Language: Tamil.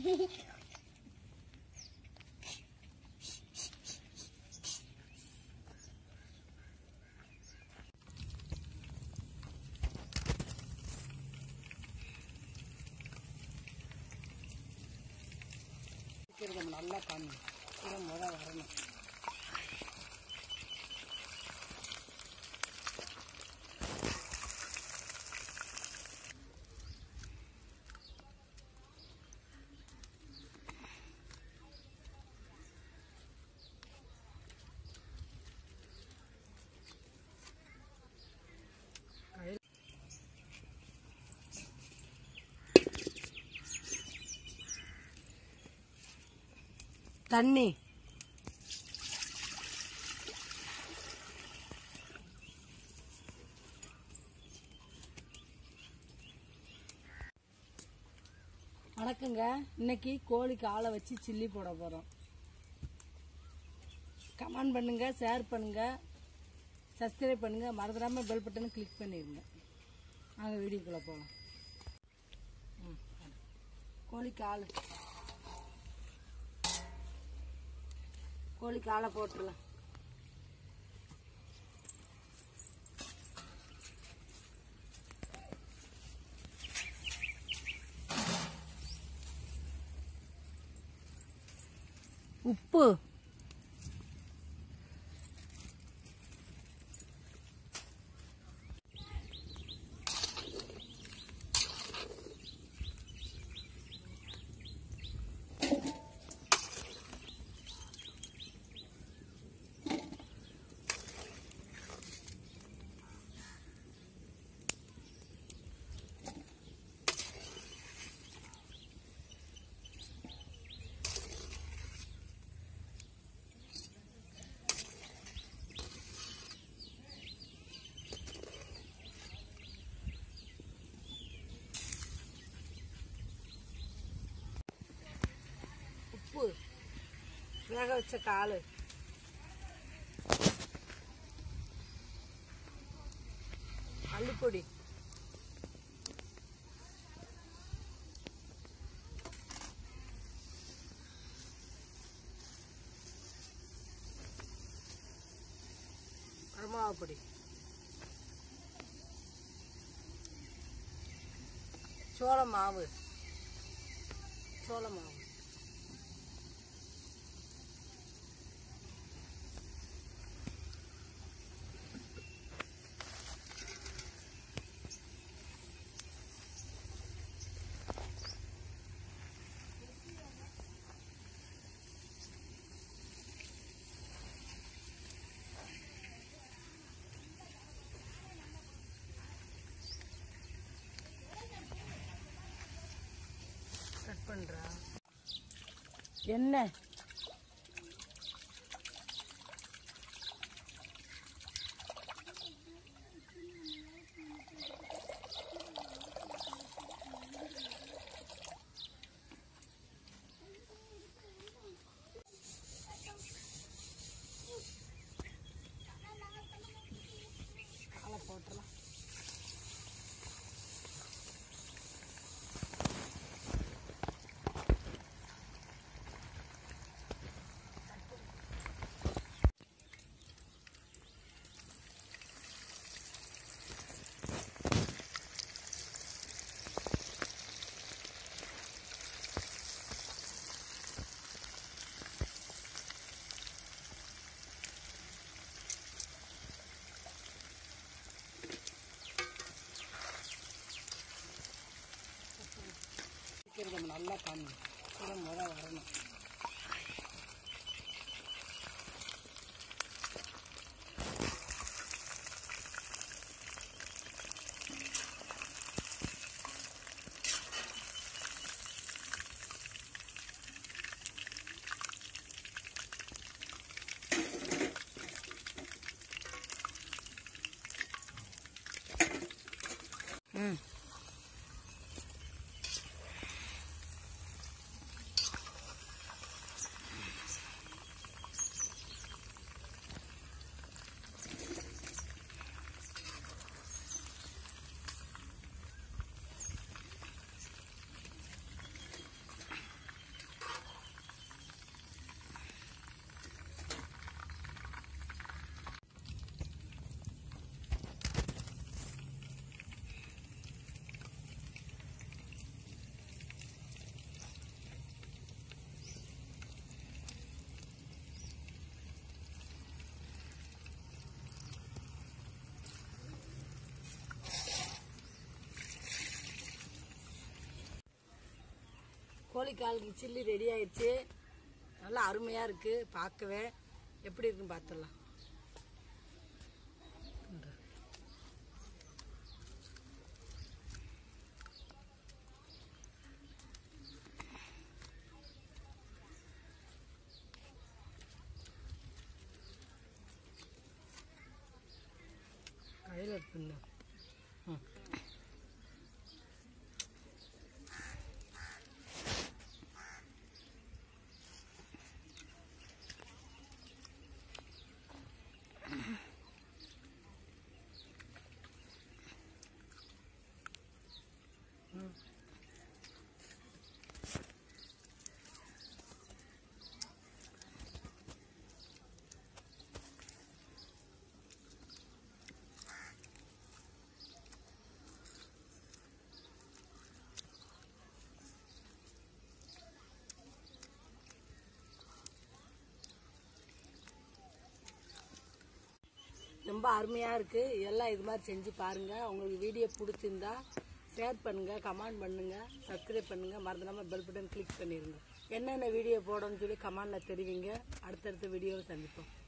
நம்ம நல்லா காணும் இதை முத வரணும் தண்ணி வணக்கங்க இன்னைக்கு கோழிக்கு ஆளை வச்சு சில்லி போட போகிறோம் கமெண்ட் பண்ணுங்க ஷேர் பண்ணுங்க சப்ஸ்கிரைப் பண்ணுங்க மறந்துடாம பெல் பட்டனை கிளிக் பண்ணிடுங்க நாங்கள் வீடியோக்குள்ளே போகலாம் ம் கோழிக்கு ஆள் கோழிக்கு ஆளை போட்டுடலாம் உப்பு உப்பு வேக வச்ச கால் மல்லிப்பொடி வரமாவு பொடி சோள மாவு சோள மாவு கட் பண்ணுறா எண்ணெய் காலை போட்டுடலாம் சீக்கிரம் நம்ம நல்லா காணும் இதை முத வரணும் ம் கோழிக்கால் சில்லி ரெடி ஆயிடுச்சு நல்லா அருமையாக இருக்குது பார்க்கவே எப்படி இருக்குன்னு பார்த்துடலாம் கையில் இருக்குங்க ம் ரொம்ப அருமையாக இருக்குது எல்லாம் இது மாதிரி செஞ்சு பாருங்கள் உங்களுக்கு வீடியோ பிடிச்சிருந்தா ஷேர் பண்ணுங்கள் கமெண்ட் பண்ணுங்கள் சப்ஸ்கிரைப் பண்ணுங்கள் மறந்துடாமல் பெல் பட்டன் கிளிக் பண்ணிடுங்க என்னென்ன வீடியோ போடணும்னு சொல்லி கமெண்டில் தெரிவிங்க அடுத்தடுத்த வீடியோவில் சந்திப்போம்